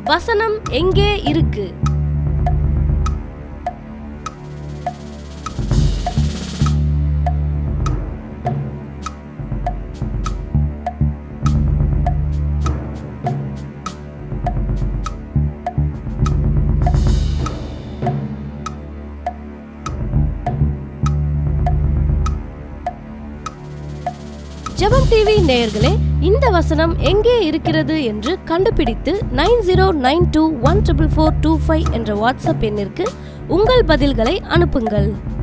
வசனம் எங்கே இருக்கு ஜெபம் டிவி நேயர்களே இந்த வசனம் எங்கே இருக்கிறது என்று கண்டுபிடித்து nine zero nine two one triple four two five என்ற வாட்ஸ்அப் எண்ணிற்கு உங்கள் பதில்களை அனுப்புங்கள்